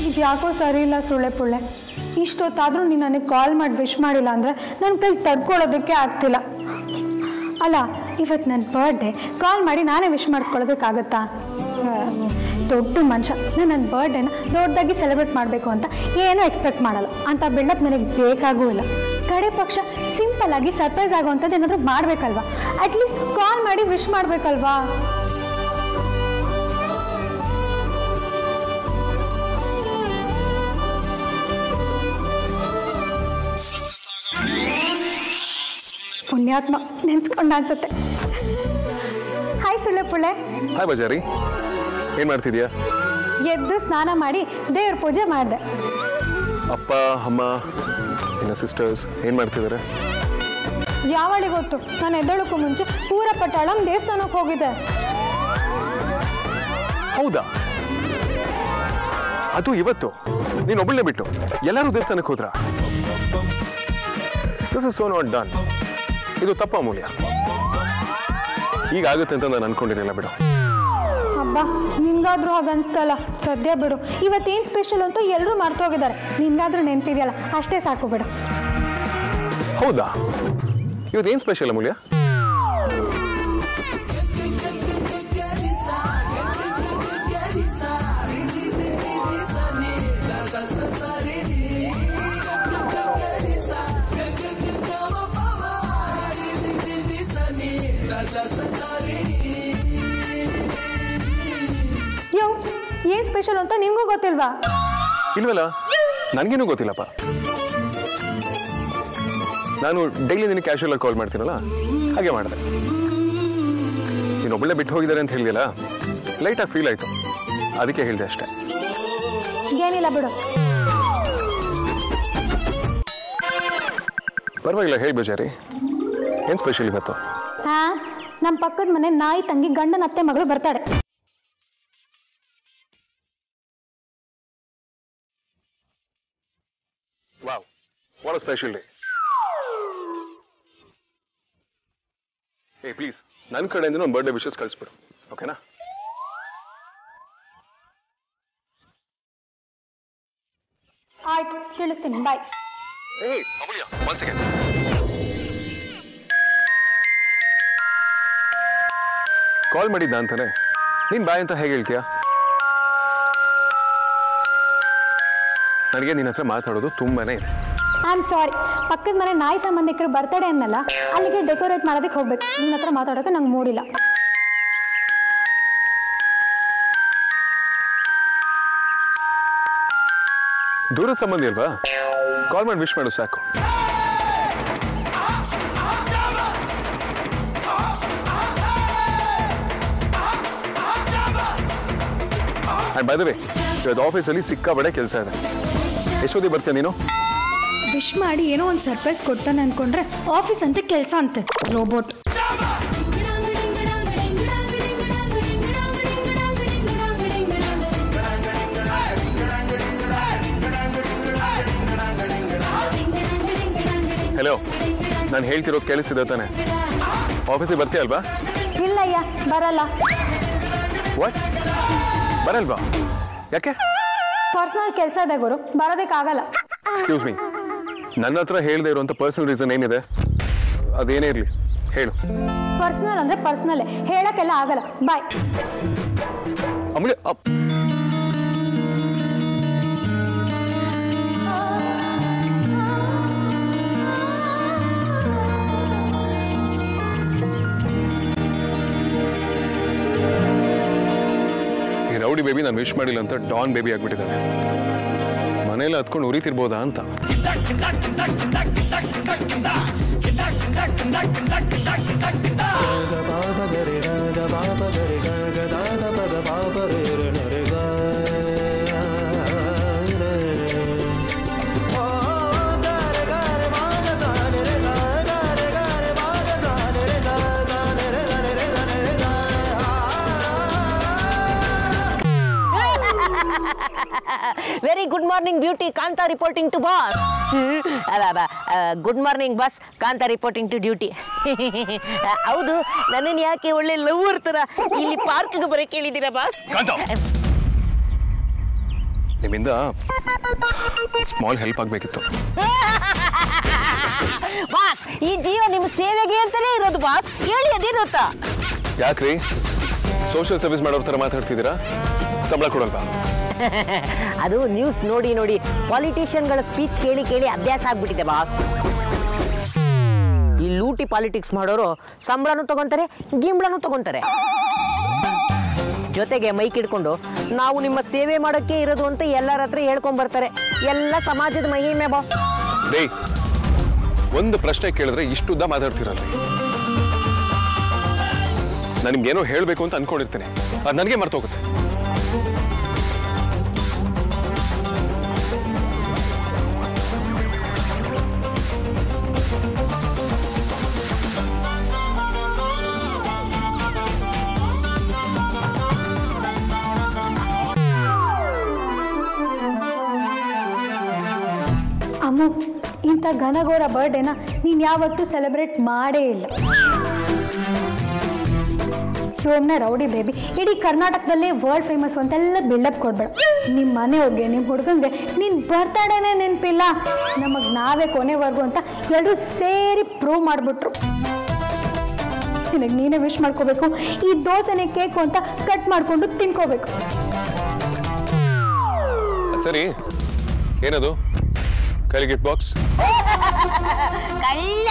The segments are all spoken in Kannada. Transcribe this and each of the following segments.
ಇದು ಯಾಕೋ ಸರಿ ಇಲ್ಲ ಸುಳ್ಳೆ ಪುಳ್ಳೆ ಇಷ್ಟೊತ್ತಾದರೂ ನೀನು ನನಗೆ ಕಾಲ್ ಮಾಡಿ ವಿಶ್ ಮಾಡಿಲ್ಲ ಅಂದರೆ ನನ್ನ ಕೈಲಿ ತಡ್ಕೊಳ್ಳೋದಕ್ಕೆ ಆಗ್ತಿಲ್ಲ ಅಲ್ಲ ಇವತ್ತು ನನ್ನ ಬರ್ಡೇ ಕಾಲ್ ಮಾಡಿ ನಾನೇ ವಿಶ್ ಮಾಡಿಸ್ಕೊಳ್ಳೋದಕ್ಕಾಗತ್ತಾ ಆ, ದೊಡ್ಡ ಮನುಷ್ಯ ನಾನು ನನ್ನ ಬರ್ಡೇನ ದೊಡ್ಡದಾಗಿ ಸೆಲೆಬ್ರೇಟ್ ಮಾಡಬೇಕು ಅಂತ ಏನೂ ಎಕ್ಸ್ಪೆಕ್ಟ್ ಮಾಡಲ್ಲ ಅಂತ ಬಿಲ್ಡಪ್ ನನಗೆ ಬೇಕಾಗೂ ಇಲ್ಲ ಕಡೆ ಪಕ್ಷ ಸಿಂಪಲ್ ಆಗಿ ಸರ್ಪ್ರೈಸ್ ಆಗುವಂಥದ್ದು ಏನಾದರೂ ಮಾಡಬೇಕಲ್ವಾ ಅಟ್ಲೀಸ್ಟ್ ಕಾಲ್ ಮಾಡಿ ವಿಶ್ ಮಾಡಬೇಕಲ್ವಾ ಪುಣ್ಯಾತ್ಮ ನೆನ್ಸ್ಕೊಂಡ ಅನ್ಸುತ್ತೆ ಹಾಯ್ ಸುಳ್ಳೆ ಪುಳ್ಳೆ ಹಾಯ್ ಬಜಾರಿ ಏನು ಮಾಡ್ತಿದ್ಯಾ ಎದ್ದು ಸ್ನಾನ ಮಾಡಿ ದೇವ್ರ ಪೂಜೆ ಮಾಡಿದೆ ಅಪ್ಪ ಅಮ್ಮ ನಿನ್ನ ಸಿಸ್ಟರ್ಸ್ ಏನು ಮಾಡ್ತಿದ್ದಾರೆ ಯಾವಳಿ ಗೊತ್ತು ನಾನು ಎದ್ದಳಕ್ಕೂ ಮುಂಚೆ ಪೂರ ಪಟ್ಟಾಳಂ ದೇವಸ್ಥಾನಕ್ಕೆ ಹೋಗಿದ್ದೆ ಹೌದಾ ಅದು ಇವತ್ತು ನೀನು ಒಬ್ಬಳನ್ನೇ ಬಿಟ್ಟು ಎಲ್ಲರೂ ದೇವಸ್ಥಾನಕ್ಕೆ ಹೋದ್ರ this is so not done ಇದು ತಪ್ಪ ಅಮೂಲ್ಯ ಈಗ ಆಗುತ್ತೆ ಅಂತ ನಾನು ಅನ್ಕೊಂಡಿರಲಿಲ್ಲ ಬಿಡು ಹಬ್ಬ ನಿಂಗಾದ್ರೂ ಹಾಗೆ ಅನ್ಸ್ತಲ್ಲ ಸದ್ಯ ಬಿಡು ಇವತ್ತೇನು ಸ್ಪೆಷಲ್ ಅಂತ ಎಲ್ಲರೂ ಮರ್ತೋಗಿದ್ದಾರೆ ನಿನ್ಗಾದ್ರೂ ನೆನಪಿದೆಯಲ್ಲ ಅಷ್ಟೇ ಸಾಕು ಬಿಡು ಹೌದಾ ಇವತ್ತೇನು ಸ್ಪೆಷಲ್ ಅಮೂಲ್ಯ ಯೋ ಏನು ಸ್ಪೆಷಲ್ ಅಂತ ನಿಂಗೂ ಗೊತ್ತಿಲ್ವಾ ಇಲ್ವಲ್ಲ ನನಗೇನು ಗೊತ್ತಿಲ್ಲಪ್ಪ ನಾನು ಡೈಲಿ ನಿನಗೆ ಕ್ಯಾಶುವಲ್ ಆಗಿ ಕಾಲ್ ಮಾಡ್ತೀನಲ್ಲ ಹಾಗೆ ಮಾಡಿದೆ ನೀನು ಒಬ್ಬಳೆ ಬಿಟ್ಟು ಹೋಗಿದ್ದಾರೆ ಅಂತ ಹೇಳಿದೆಯಲ್ಲ ಲೈಟಾಗಿ ಫೀಲ್ ಆಯಿತು ಅದಕ್ಕೆ ಹೇಳಿದೆ ಅಷ್ಟೇ ಏನಿಲ್ಲ ಬಿಡು ಪರವಾಗಿಲ್ಲ ಹೇಳಿ ಬಜಾರಿ ಏನು ಸ್ಪೆಷಲ್ ಇವತ್ತು ಹಾ ನಮ್ಮ ಪಕ್ಕದ ಮನೆ ನಾಯಿ ತಂಗಿ ಗಂಡನ ಅತ್ತೆ ಮಗಳು ಬರ್ತಾಳೆ ವಾವ್ ವಾಟ್ ಸ್ಪೆಷಲ್ ಡೇ ಏ ಪ್ಲೀಸ್ ನನ್ನ ಕಡೆಯಿಂದ ಒಂದು ಬರ್ಡೇ ವಿಶಸ್ ಕಳಿಸ್ಬಿಡು ಓಕೆನಾ ಆಯ್ತು ತಿಳಿಸ್ತೀನಿ ಬಾಯ್ ಏ ಅಮೂಲ್ಯ ಒನ್ ಸೆಕೆಂಡ್ ಕಾಲ್ ಮಾಡಿದ್ದ ಅಂತಾನೆ ನೀನ್ ಬಾಯ್ ಅಂತ ಹೇಗೆ ಹೇಳ್ತೀಯಾ ನನಗೆ ನಿನ್ನ ಹತ್ರ ಮಾತಾಡೋದು ತುಂಬಾನೇ ಇದೆ ಐ ಆಮ್ ಸಾರಿ ಪಕ್ಕದ ಮನೆ ನಾಯಿ ಸಂಬಂಧಿಕರು ಬರ್ತಡೇ ಅನ್ನಲ್ಲ ಅಲ್ಲಿಗೆ ಡೆಕೋರೇಟ್ ಮಾಡೋದಕ್ಕೆ ಹೋಗ್ಬೇಕು ನಿನ್ನ ಹತ್ರ ಮಾತಾಡೋಕೆ ನಂಗೆ ಮೂಡಿಲ್ಲ ದೂರದ ಸಂಬಂಧಿ ಅಲ್ವಾ ಕಾಲ್ ಮಾಡಿ ವಿಶ್ ಮಾಡು ಸಾಕು ಅಂಡ್ ಬೈ ದ ವೇ ಇವತ್ತು ಆಫೀಸಲ್ಲಿ ಸಿಕ್ಕಾಬಡೆ ಕೆಲಸ ಇದೆ ಎಷ್ಟೊತ್ತಿಗೆ ಬರ್ತೀಯ ನೀನು ವಿಶ್ ಮಾಡಿ ಏನೋ ಒಂದು ಸರ್ಪ್ರೈಸ್ ಕೊಡ್ತಾನೆ ಅನ್ಕೊಂಡ್ರೆ ಆಫೀಸ್ ಅಂತ ಕೆಲಸ ಅಂತೆ ರೋಬೋಟ್ ಹಲೋ ನಾನು ಹೇಳ್ತಿರೋದು ಕೇಳಿಸಿದೆ ತಾನೆ ಆಫೀಸಿಗೆ ಬರ್ತೀಯ ಅಲ್ವಾ ಇಲ್ಲಯ್ಯ ಬರಲ್ಲ ವಾಟ್ ಬರಲ್ವಾ ಯಾಕೆ ಪರ್ಸನಲ್ ಕೆಲಸ ಇದೆ ಗುರು ಬರೋದಕ್ಕಾಗಲ್ಲ ಎಕ್ಸ್ಕ್ಯೂಸ್ ಮೀ ನನ್ನ ಹತ್ರ ಹೇಳದೆ ಇರುವಂಥ ಪರ್ಸನಲ್ ರೀಸನ್ ಏನಿದೆ ಅದೇನೇ ಇರಲಿ ಹೇಳು ಪರ್ಸನಲ್ ಅಂದ್ರೆ ಪರ್ಸನಲ್ ಹೇಳಕ್ಕೆಲ್ಲ ಆಗಲ್ಲ ಬಾಯ್ ಅಮೂಲ್ಯ ಅಪ್ ಈ ರೌಡಿ ಬೇಬಿ ನಾನು ವಿಶ್ ಮಾಡಿಲ್ಲ ಅಂತ ಡಾನ್ ಬೇಬಿ ಆಗ್ಬಿಟ್ಟಿದ್ದಾನೆ ಮನೇಲಿ ಹತ್ಕೊಂಡು ಉರಿತಿರ್ಬೋದಾ ಅಂತ very good morning beauty Kantha reporting to boss good morning boss Kantha reporting to duty ಹೌದು ನನ್ನನ್ನು ಯಾಕೆ ಒಳ್ಳೆ ಲವರ್ ಥರ ಇಲ್ಲಿ ಪಾರ್ಕ್ಗೆ ಬರೋಕೆ ಹೇಳಿದ್ದೀರಾ ಬಾಸ್ ಕಾಂತ ನಿಮ್ಮಿಂದ ಸ್ಮಾಲ್ ಹೆಲ್ಪ್ ಆಗಬೇಕಿತ್ತು ಬಾಸ್ ಈ ಜೀವ ನಿಮ್ಮ ಸೇವೆಗೆ ಅಂತಾನೆ ಇರೋದು ಬಾಸ್ ಹೇಳಿ ಅದೇನುತ್ತಾ ಯಾಕ್ರಿ ಸೋಷಿಯಲ್ ಸರ್ವಿಸ್ ಮಾಡೋರ್ ಥರ ಮಾತಾಡ್ತಿದ್ದೀರಾ ಸಂಬಳ ಕೊಡಲ್ವಾ ಅದು ನ್ಯೂಸ್ ನೋಡಿ ನೋಡಿ ಪಾಲಿಟಿಷಿಯನ್ಗಳ ಸ್ಪೀಚ್ ಕೇಳಿ ಕೇಳಿ ಅಭ್ಯಾಸ ಆಗ್ಬಿಟ್ಟಿದೆ ಬಾಸ್ ಈ ಲೂಟಿ ಪಾಲಿಟಿಕ್ಸ್ ಮಾಡೋರು ಸಂಬಳನೂ ತಗೊಂತಾರೆ ಗಿಂಬಳನೂ ತಗೊಂತಾರೆ ಜೊತೆಗೆ ಮೈಕ್ ಹಿಡ್ಕೊಂಡು ನಾವು ನಿಮ್ಮ ಸೇವೆ ಮಾಡೋಕ್ಕೆ ಇರೋದು ಅಂತ ಎಲ್ಲರ ಹತ್ರ ಹೇಳ್ಕೊಂಡ್ ಬರ್ತಾರೆ ಎಲ್ಲ ಸಮಾಜದ ಮಹಿಮೆ ಬಾಸ್ ಡೇ ಒಂದು ಪ್ರಶ್ನೆ ಕೇಳಿದ್ರೆ ಇಷ್ಟುದ್ದ ಮಾತಾಡ್ತಿರಲ್ರಿ ನಾನು ನಿಮ್ಗೇನೋ ಹೇಳಬೇಕು ಅಂತ ಅನ್ಕೊಂಡಿರ್ತೇನೆ ಅದು ನನಗೆ ಮರ್ತೋಗುತ್ತೆ ಅಮ್ಮು ಇಂಥ ಘನಘೋರ ಬರ್ಡೇನ ನೀನು ಯಾವತ್ತೂ ಸೆಲೆಬ್ರೇಟ್ ಮಾಡೇ ಇಲ್ಲ ಸೋಮ್ನ ರೌಡಿ ಬೇಬಿ ಇಡೀ ಕರ್ನಾಟಕದಲ್ಲೇ ವರ್ಲ್ಡ್ ಫೇಮಸ್ ಅಂತೆಲ್ಲ ಬಿಲ್ಡಪ್ ಕೊಡ್ಬೇಡ ನಿಮ್ಮ ಮನೆಯವ್ರಿಗೆ ನಿಮ್ಮ ಹುಡುಗಂಗೆ ನಿನ್ನ ಬರ್ತಡೇನೇ ನೆನಪಿಲ್ಲ ನಮಗೆ ನಾವೇ ಕೊನೆವರೆಗೂ ಅಂತ ಎಲ್ಲರೂ ಸೇರಿ ಪ್ರೂವ್ ಮಾಡಿಬಿಟ್ರು ನಿನಗೆ ನೀನೇ ವಿಶ್ ಮಾಡ್ಕೋಬೇಕು ಈ ದೋಸೆನೆ ಕೇಕು ಅಂತ ಕಟ್ ಮಾಡಿಕೊಂಡು ತಿನ್ಕೋಬೇಕು ಅದ್ ಸರಿ ಏನದು ಕೈಲಿ ಗಿಫ್ಟ್ ಬಾಕ್ಸ್ ಕಳ್ಳ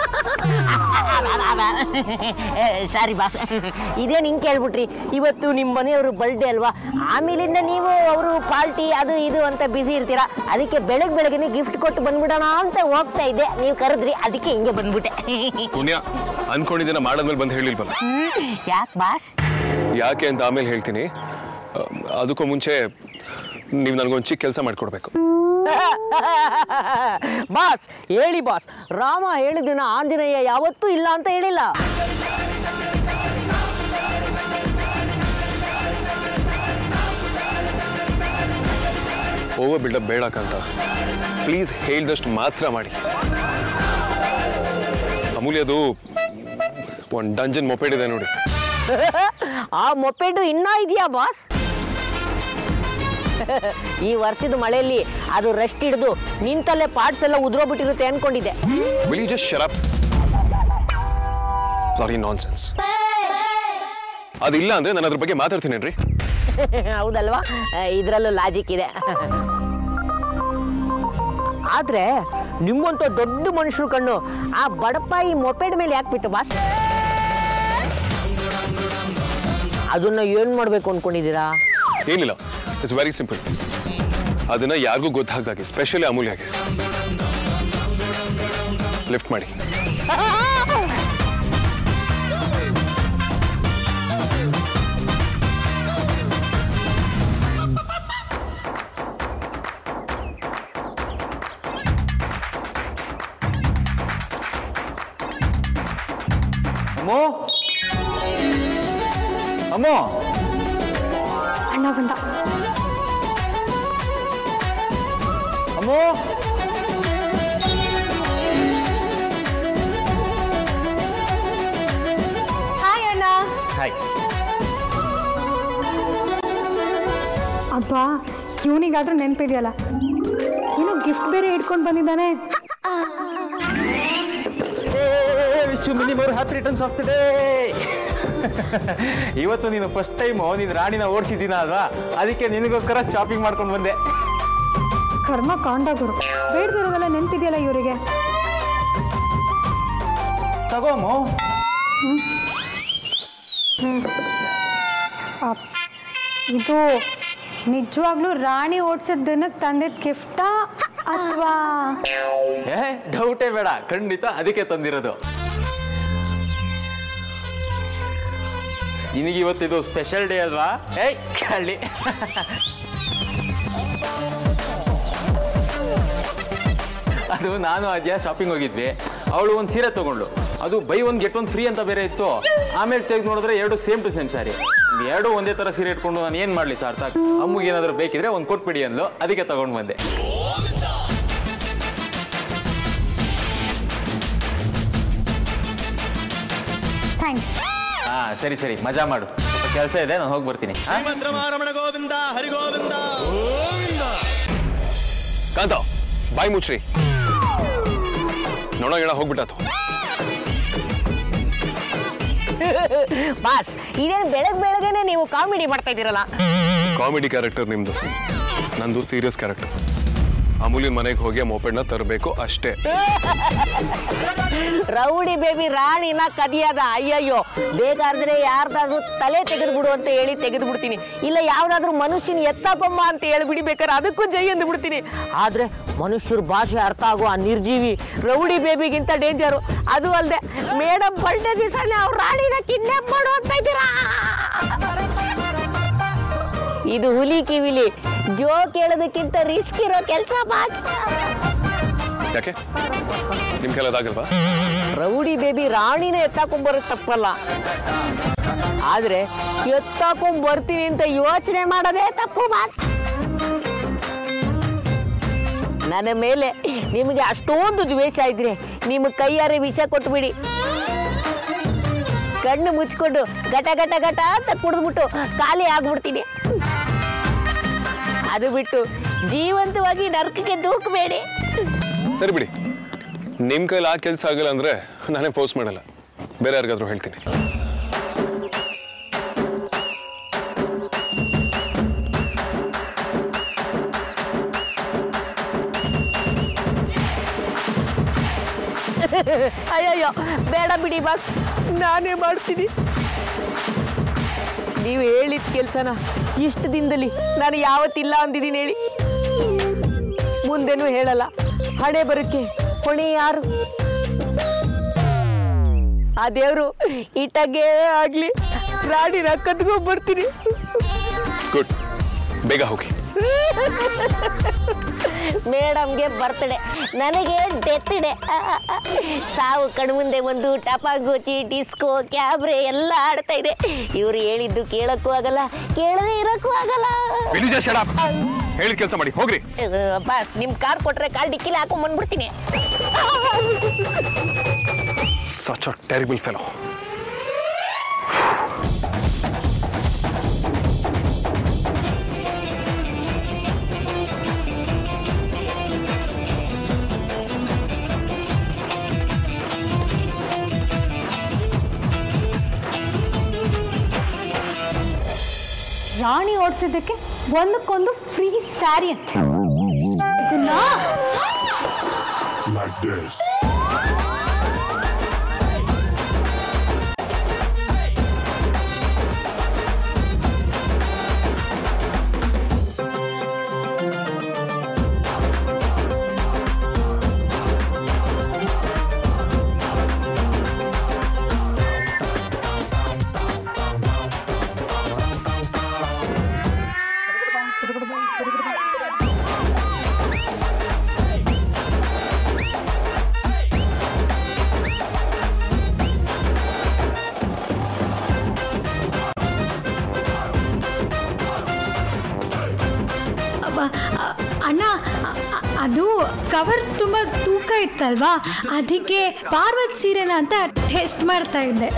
ಸಾರಿ ಬಾಸ್ ಇದೇ ನಿಂಗೆ ಕೇಳ್ಬಿಟ್ರಿ ಇವತ್ತು ನಿಮ್ಮ ಮನೆಯವರು ಬರ್ಡೇ ಅಲ್ವಾ ಆಮೇಲಿಂದ ನೀವು ಅವರು ಪಾರ್ಟಿ ಅದು ಇದು ಅಂತ ಬ್ಯುಸಿ ಇರ್ತೀರಾ ಅದಕ್ಕೆ ಬೆಳಗ್ಗೆ ಬೆಳಗ್ಗೆ ಗಿಫ್ಟ್ ಕೊಟ್ಟು ಬಂದ್ಬಿಡೋಣ ಅಂತ ಹೋಗ್ತಾ ಇದ್ದೆ ನೀವು ಕರೆದ್ರಿ ಅದಕ್ಕೆ ಹಿಂಗೆ ಬಂದ್ಬಿಟ್ಟೆ ಪುಣ್ಯ ಅನ್ಕೊಂಡಿದ್ದೀನ ಮಾಡಾದ್ಮೇಲೆ ಬಂದು ಹೇಳಿಲ್ವಲ್ಲ ಯಾಕೆ ಬಾಸ್ ಯಾಕೆ ಅಂತ ಆಮೇಲೆ ಹೇಳ್ತೀನಿ ಆ, ಅದಕ್ಕೂ ಮುಂಚೆ ನೀವು ನನಗೊಂದು ಚಿಕ್ಕ ಕೆಲಸ ಮಾಡಿಕೊಡ್ಬೇಕು ಬಾಸ್ ಹೇಳಿ ಬಾಸ್ ರಾಮ ಹೇಳಿದಿನ ಆಂಜನೇಯ ಯಾವತ್ತೂ ಇಲ್ಲ ಅಂತ ಹೇಳಿಲ್ಲ ಓವರ್ ಬಿಲ್ಡಪ್ ಬೇಡಕ್ಕಂತ ಪ್ಲೀಸ್ ಹೇಳ್ದಷ್ಟು ಮಾತ್ರ ಮಾಡಿ ಅಮೂಲ್ಯದು ಒಂದು ಡಂಜನ್ ಮೊಪೆಡ್ ಇದೆ ನೋಡಿ ಆ ಮೊಪೆಡು ಇನ್ನೂ ಇದೆಯಾ ಬಾಸ್ ಈ ವರ್ಷದ ಮಳೆಯಲ್ಲಿ ಅದು ರೆಸ್ಟ್ ಹಿಡಿದು ನಿಂತಲ್ಲೇ ಪಾರ್ಟ್ಸ್ ಎಲ್ಲ ಉದುರೋಗ್ಬಿಟ್ಟಿರುತ್ತೆ ಅನ್ಕೊಂಡಿದ್ದೆ will you just shut up sorry nonsense ಅದಿಲ್ಲ ಅಂದ್ರೆ ನಾನು ಅದ್ರ ಬಗ್ಗೆ ಮಾತಾಡ್ತೀನೇನ್ರಿ ಹೌದಲ್ವಾ ಇದರಲ್ಲೂ ಲಾಜಿಕ್ ಇದೆ ಆದ್ರೆ ನಿಮ್ಮಂತ ದೊಡ್ಡ ಮನುಷ್ಯರು ಕಣ್ಣು ಆ ಬಡಪ ಈ ಮೊಪೆಡ್ ಮೇಲೆ ಯಾಕೆ ಬಿಟ್ಟು ಬಾಸ್ ಅದನ್ನ ಏನ್ ಮಾಡ್ಬೇಕು ಅನ್ಕೊಂಡಿದ್ದೀರಾ ಏನಿಲ್ಲ ಇಟ್ಸ್ ವೆರಿ ಸಿಂಪಲ್ ಅದನ್ನ ಯಾರಿಗೂ ಗೊತ್ತಾಗ್ದಾಗೆ ಸ್ಪೆಷಲಿ ಅಮೂಲ್ಯಗೆ ಲಿಫ್ಟ್ ಮಾಡಿ ಅಮ್ಮೋ ಅಮ್ಮೋ ಅಣ್ಣ ಬಂದ ಅಮ್ಮೋ ಹಾಯ್ ಅಣ್ಣ ಹಾಯ್ ಅಬ್ಬಾ ಇವನಿಗಾದ್ರೂ ನೆನಪಿದೆಯಲ್ಲ ಏನೋ ಗಿಫ್ಟ್ ಬೇರೆ ಇಟ್ಕೊಂಡು ಬಂದಿದ್ದಾನೆ wish many more happy returns of the day ಇವತ್ತು ನೀನು ಫಸ್ಟ್ ಟೈಮು ನೀನು ರಾಣಿನ ಓಡಿಸಿದ್ದೀನ ಅಲ್ವಾ ಅದಕ್ಕೆ ನಿನಗೋಸ್ಕರ ಶಾಪಿಂಗ್ ಮಾಡ್ಕೊಂಡು ಬಂದೆ ಕರ್ಮ ಕಾಂಡ ಗುರು ಬೇಡ್ದಿರೋದೆಲ್ಲ ನೆನಪಿದೆಯಲ್ಲ ಇವರಿಗೆ ತಗೋಮು ಇದು ನಿಜವಾಗ್ಲೂ ರಾಣಿ ಓಡಿಸಿದ ದಿನಕ್ಕೆ ತಂದಿದ್ದ ಗಿಫ್ಟಾ ಅಥವಾ ಏ ಡೌಟೇ ಬೇಡ ಖಂಡಿತ ಅದಕ್ಕೆ ತಂದಿರೋದು ನಿನಗೆ ಇವತ್ತಿದು ಸ್ಪೆಷಲ್ ಡೇ ಅಲ್ವಾ ಏಯ್ ಕಳ್ಳಿ ಅದು ನಾನು ಅಜ್ಜ ಶಾಪಿಂಗ್ ಹೋಗಿದ್ವಿ ಅವಳು ಒಂದು ಸೀರೆ ತಗೊಂಡ್ಳು ಅದು ಬೈ ಒಂದು ಗೆಟ್ ಒಂದು ಫ್ರೀ ಅಂತ ಬೇರೆ ಇತ್ತು ಆಮೇಲೆ ತೆಗೆದು ನೋಡಿದ್ರೆ ಎರಡು ಸೇಮ್ ಟು ಸೇಮ್ ಸಾರಿ ಎರಡು ಒಂದೇ ಥರ ಸೀರೆ ಇಟ್ಕೊಂಡು ನಾನು ಏನು ಮಾಡಲಿ ಸಾರ್ ಸಾಕು ಅಮ್ಮಗೆ ಏನಾದರೂ ಬೇಕಿದ್ರೆ ಒಂದು ಕೊಟ್ಬಿಡಿ ಅಂದ್ಲು ಅದಕ್ಕೆ ತಗೊಂಡು ಬಂದೆ ಥ್ಯಾಂಕ್ಸ್ ಹಾ ಸರಿ ಸರಿ ಮಜಾ ಮಾಡು ಸ್ವಲ್ಪ ಕೆಲಸ ಇದೆ ನಾನು ಹೋಗಿ ಬರ್ತೀನಿ ಹಾ? ಶ್ರೀಮಂತ ರಮಣ ಗೋವಿಂದ ಹರಿ ಗೋವಿಂದ ಗೋವಿಂದ ಶಾಂತ ಬಾಯಿ ಮುಚ್ಚ್ರಿ ನೋಡೋ ಗಿಡ ಹೋಗ್ಬಿಟ್ಟಾತು ಬಾಸ್ ಇದೇನು ಬೆಳಗ್ ಬೆಳಗ್ಗೆನೆ ನೀವು ಕಾಮಿಡಿ ಮಾಡ್ತಾ ಇದ್ದೀರಲ್ಲ ಕಾಮಿಡಿ ಕ್ಯಾರೆಕ್ಟರ್ ನಿಮ್ದು ನಂದು ಸೀರಿಯಸ್ ಕ್ಯಾರೆಕ್ಟರ್ ಅಮೂಲ್ಯನ ಮನೆಗೆ ಹೋಗಿ ಆ ಮೊಪೆಡ್ನ ತರಬೇಕು ಅಷ್ಟೇ ರೌಡಿ ಬೇಬಿ ರಾಣಿನ ಕದಿಯದ ಅಯ್ಯಯ್ಯೋ ಬೇಕಾದ್ರೆ ಯಾರ್ದಾದ್ರೂ ತಲೆ ತೆಗೆದು ಬಿಡು ಅಂತ ಹೇಳಿ ತೆಗೆದು ಬಿಡ್ತೀನಿ ಇಲ್ಲ ಯಾವ್ದಾದ್ರೂ ಮನುಷ್ಯನ ಎತ್ತಪ್ಪಮ್ಮ ಅಂತ ಹೇಳ್ಬಿಡಿ ಬೇಕಾದ್ರೆ ಅದಕ್ಕೂ ಜೈ ಎಂದು ಬಿಡ್ತೀನಿ ಆದ್ರೆ ಮನುಷ್ಯರ ಭಾಷೆ ಅರ್ಥ ಆಗೋ ಆ ನಿರ್ಜೀವಿ ರೌಡಿ ಬೇಬಿಗಿಂತ ಡೇಂಜರು ಅದು ಅಲ್ಲದೆ ಮೇಡಮ್ ಬರ್ಡೇ ದಿವಸನೇ ಅವ್ರ ರಾಣಿನ ಕಿಡ್ನಾಪ್ ಮಾಡು ಅಂತ ಇದ್ದೀರಾ ಇದು ಹುಲಿ ಕಿವಿಲಿ ಜೋ ಕೇಳೋದಕ್ಕಿಂತ ರಿಸ್ಕ್ ಇರೋ ಕೆಲಸ ಬಾಸ್ ಯಾಕೆ ನಿಮ್ ಕೆಲದಾಗಲ್ವಾ ರೌಡಿ ಬೇಬಿ ರಾಣಿನ ಎತ್ತಾಕೊಂಡ್ ತಪ್ಪಲ್ಲ ಆದ್ರೆ ಎತ್ತಾಕೊಂಡ್ ಬರ್ತೀನಿ ಅಂತ ಯೋಚನೆ ಮಾಡೋದೇ ತಪ್ಪು ಮಾತ್ ನನ್ನ ಮೇಲೆ ನಿಮಗೆ ಅಷ್ಟೊಂದು ದ್ವೇಷ ಇದ್ರೆ ನಿಮ್ಮ ಕೈಯಾರೆ ವಿಷ ಕೊಟ್ಬಿಡಿ ಕಣ್ಣು ಮುಚ್ಕೊಂಡು ಗಟ ಗಟ ಗಟ ಅಂತ ಕುಡಿದ್ಬಿಟ್ಟು ಖಾಲಿ ಆಗ್ಬಿಡ್ತೀನಿ ಅದು ಬಿಟ್ಟು ಜೀವಂತವಾಗಿ ನರ್ಕಕ್ಕೆ ದೂಕಬೇಡಿ ಸರಿ ಬಿಡಿ ನಿಮ್ ಕೈಲಿ ಆ ಕೆಲಸ ಆಗಲ್ಲ ಅಂದ್ರೆ ನಾನೇ ಫೋರ್ಸ್ ಮಾಡಲ್ಲ ಬೇರೆ ಯಾರಿಗಾದ್ರೂ ಹೇಳ್ತೀನಿ ಅಯ್ಯಯ್ಯೋ ಬೇಡ ಬಿಡಿ ಬಾಸ್ ನಾನೇ ಮಾಡ್ತೀನಿ ನೀವು ಹೇಳಿದ ಕೆಲಸನ ಇಷ್ಟು ದಿನದಲ್ಲಿ ನಾನು ಯಾವತ್ತಿಲ್ಲ ಅಂದಿದ್ದೀನಿ ಹೇಳಿ ಮುಂದೆನೂ ಹೇಳಲ್ಲ ಹಣೆ ಬರೋಕ್ಕೆ ಹೊಣೆ ಯಾರು ಆ ದೇವರು ಇಟ್ಟಾಗೆ ಆಗ್ಲಿ ರಾಣಿನ ಕದ್ಕೊಂಡ್ ಬರ್ತೀನಿ ಗುಡ್ ಬೇಗ ಹೋಗಿ ಮೇಡಮ್ಗೆ ಬರ್ತ್ಡೇ ನನಗೆ ಡೆತ್ ಡೇ ಸಾವು ಕಣ್ಮುಂದೆ ಒಂದು ಟಪಾಗೋಚಿ ಡಿಸ್ಕೋ ಕ್ಯಾಬ್ರೆ ಎಲ್ಲ ಆಡ್ತಾ ಇದೆ ಇವ್ರು ಹೇಳಿದ್ದು ಕೇಳಕ್ಕೂ ಆಗಲ್ಲ ಕೇಳದೆ ಇರಕ್ಕೂ ಆಗಲ್ಲ ವಿನಿಜಾ ಶಡಪ್ ಹೇಳಿ ಕೆಲಸ ಮಾಡಿ ಹೋಗ್ರಿ ಅಹ್, ಬಾಸ್ ನಿಮ್ ಕಾರ್ ಕೊಟ್ರೆ ಕಾಲ್ ಡಿಕ್ಕಿಲಿ ಹಾಕೊಂಡ್ ಬಂದ್ಬಿಡ್ತೀನಿ ಸಚ್ ಅ ಟೆರಿಬಲ್ ಫೆಲೋ ರಾಣಿ ಓಡಿಸಿದ್ದಕ್ಕೆ ಒಂದಕ್ಕೊಂದು ಫ್ರೀ ಸ್ಯಾರಿ ಅಂತ ಇದನ್ನ like this. ಅಬ್ಬ- ಅ- ಅಣ್ಣ ಅ- ಅ- ಅದು ಕವರ್ ತುಂಬ ತೂಕ ಇತ್ತಲ್ವಾ ಅದಕ್ಕೆ ಪಾರ್ವತ್ ಸೀರೆನ ಅಂತ ಟೆಸ್ಟ್ ಮಾಡ್ತಾ ಇದ್ದೆ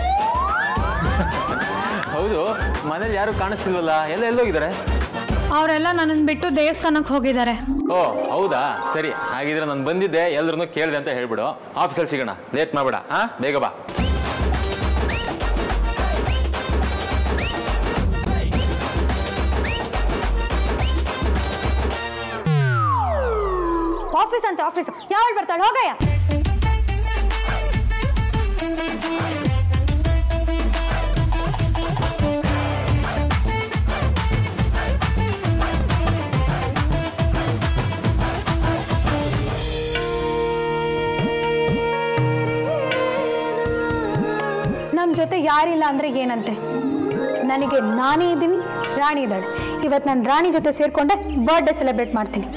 ಹೌದು ಮನೇಲಿ ಯಾರು ಕಾಣಿಸ್ತಿಲ್ವಲ್ಲ ಎಲ್ಲ ಎಲ್ಲೋಗಿದ್ದಾರೆ ಅವರೆಲ್ಲ ನನ್ನನ್ನು ಬಿಟ್ಟು ದೇವಸ್ಥಾನಕ್ಕೆ ಹೋಗಿದ್ದಾರೆ ಓ ಹೌದಾ ಸರಿ ಹಾಗಿದ್ರೆ ನಾನು ಬಂದಿದ್ದೆ ಎಲ್ರನ್ನೂ ಕೇಳಿದೆ ಅಂತ ಹೇಳ್ಬಿಡು ಆಫೀಸಲ್ಲಿ ಸಿಗೋಣ ಲೇಟ್ ಮಾಡಬೇಡ ಹಾ ಬೇಗ ಬಾ ಆಫೀಸ್ ಅಂತ ಆಫೀಸ್ ಯಾವಳು ಬರ್ತಾಳೆ ಹೋಗಯ್ಯ ನಮ್ಮ ಜೊತೆ ಯಾರಿಲ್ಲ ಅಂದ್ರೆ ಏನಂತೆ ನನಗೆ ನಾನೇ ಇದ್ದೀನಿ ರಾಣಿ ಇದ್ದಾಳೆ ಇವತ್ತು ನಾನು ರಾಣಿ ಜೊತೆ ಸೇರ್ಕೊಂಡೆ ಬರ್ಡೇ ಸೆಲೆಬ್ರೇಟ್ ಮಾಡ್ತೀನಿ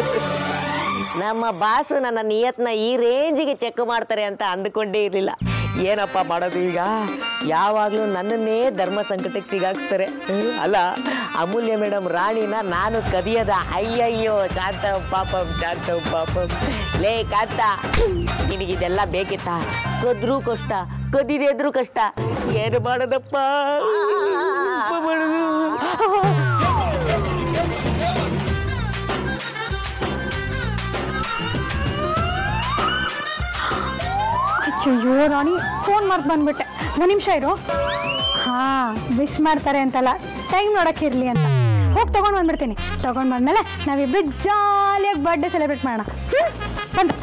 ನಮ್ಮ ಬಾಸ್ ನನ್ನ ನಿಯತ್ನ ಈ ರೇಂಜಿಗೆ ಚೆಕ್ ಮಾಡ್ತಾರೆ ಅಂತ ಅಂದ್ಕೊಂಡೇ ಇರಲಿಲ್ಲ ಏನಪ್ಪ ಮಾಡೋದು ಈಗ ಯಾವಾಗಲೂ ನನ್ನನ್ನೇ ಧರ್ಮ ಸಂಕಟಕ್ಕೆ ಸಿಗಾಕ್ತಾರೆ ಹ್ಮ್, ಅಲ್ಲ ಅಮೂಲ್ಯ ಮೇಡಮ್ ರಾಣಿನ ನಾನು ಕದಿಯದ ಅಯ್ಯಯ್ಯೋ ಕಾಂತ ಪಾಪಂ ಕಾಂತ ಪಾಪಂ ಲೇ ಕಾಂತ ನಿನಗಿದೆಲ್ಲ ಬೇಕಿತ್ತಾ ಕದ್ರೂ ಕಷ್ಟ ಕದಿದೆ ಇದ್ರೂ ಕಷ್ಟ ಏನು ಮಾಡೋದಪ್ಪ ಏನಪ್ಪ ಮಾಡೋದು? ಅಯ್ಯೋ ರಾಣಿ ಫೋನ್ ಮಾಡ್ದು ಬಂದ್ಬಿಟ್ಟೆ ಒಂದು ನಿಮಿಷ ಇರು ಹಾಂ ವಿಶ್ ಮಾಡ್ತಾರೆ ಅಂತಲ್ಲ ಟೈಮ್ ನೋಡಕ್ಕೆ ಇರಲಿ ಅಂತ ಹೋಗಿ ತೊಗೊಂಡು ಬಂದ್ಬಿಡ್ತೀನಿ ತೊಗೊಂಡು ಬಂದಮೇಲೆ ನಾವಿಬ್ಬರು ಜಾಲಿಯಾಗಿ ಬರ್ಡೇ ಸೆಲೆಬ್ರೇಟ್ ಮಾಡೋಣ ಹ್ಞೂ ಬಂದು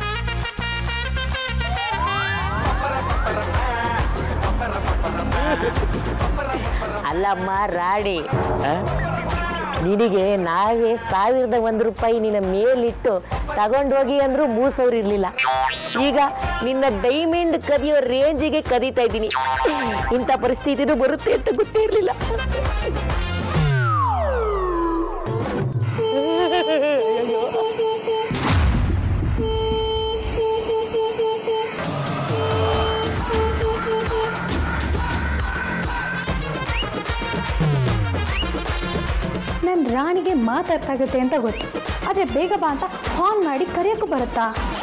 ಅಲ್ಲಮ್ಮ ರಾಣಿ ಆ? ನಿನಗೆ ನಾವೇ ಸಾವಿರದ ಒಂದು ರೂಪಾಯಿ ನಿನ್ನ ಮೇಲಿಟ್ಟು ತಗೊಂಡೋಗಿ ಅಂದ್ರೂ ಮೂರು ಸಾವಿರ ಇರಲಿಲ್ಲ ಈಗ ನಿನ್ನ ಡೈಮಂಡ್ ಕದಿಯೋ ರೇಂಜಿಗೆ ಕದೀತಾ ಇದ್ದೀನಿ ಇಂಥ ಪರಿಸ್ಥಿತಿನೂ ಬರುತ್ತೆ ಅಂತ ಗೊತ್ತೇ ಇರಲಿಲ್ಲ ನನ್ನ ರಾಣಿಗೆ ಮಾತಾಡ್ತಾಗುತ್ತೆ ಅಂತ ಗೊತ್ತು ಆದರೆ ಬೇಗ ಬಾ ಅಂತ ಹಾನ್ ಮಾಡಿ ಕರೆಯೋಕ್ಕೂ ಬರುತ್ತಾ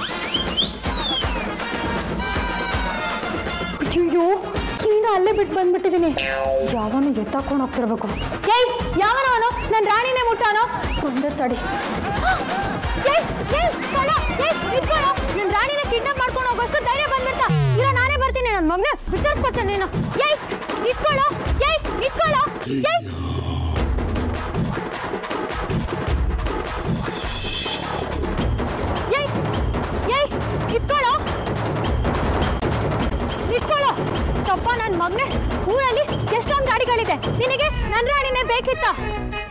ಅಯ್ಯೋ ಕೀನ ಅಲ್ಲೇ ಬಿಟ್ಟು ಬಂದ್ಬಿಟ್ಟಿದ್ದೀನಿ ಯಾವನು ಎತ್ತಾಕೊಂಡು ಹೋಗ್ತಿರ್ಬೇಕು ಏಯ್ ಯಾವನೋ ಅವನು ನನ್ನ ರಾಣಿನೇ ಮುಟ್ಟಾನೋ ಒಂದೇ ತಡಿ ಏಯ್, ಏಯ್, ಕಳ್ಳ, ಏಯ್, ನಿಂತ್ಕೊಳ್ಳೋ. ನನ್ನ ರಾಣಿನ ಕಿಡ್ನಾಪ್ ಮಾಡ್ಕೊಂಡು ಹೋಗೋಷ್ಟು ಧೈರ್ಯ ಬಂದ್ಬಿಡ್ತಾ ಇಲ್ಲ ನಾನೇ ಬರ್ತೀನಿ ನನ್ನ ಮಗನೇ ವಿಚಾರಿಸ್ಕೊತೇನೆ ನೀನು ಏಯ್ ನಿಂತ್ಕೊಳ್ಳೋ ಏಯ್ ನಿಂತ್ಕೊಳ್ಳೋ ಏಯ್ ಏಯ್ ಏಯ್ ನಿತ್ಕೊಳ್ಳೋ ನಿತ್ಕೊಳ್ಳೋ ತಪ್ಪ ನನ್ನ ಮಗನೇ ಊರಲ್ಲಿ ಎಷ್ಟೊಂದು ಗಾಡಿಗಳಿದೆ ನಿನಗೆ ನನ್ನ ರಾಣಿನೇ ಬೇಕಿತ್ತ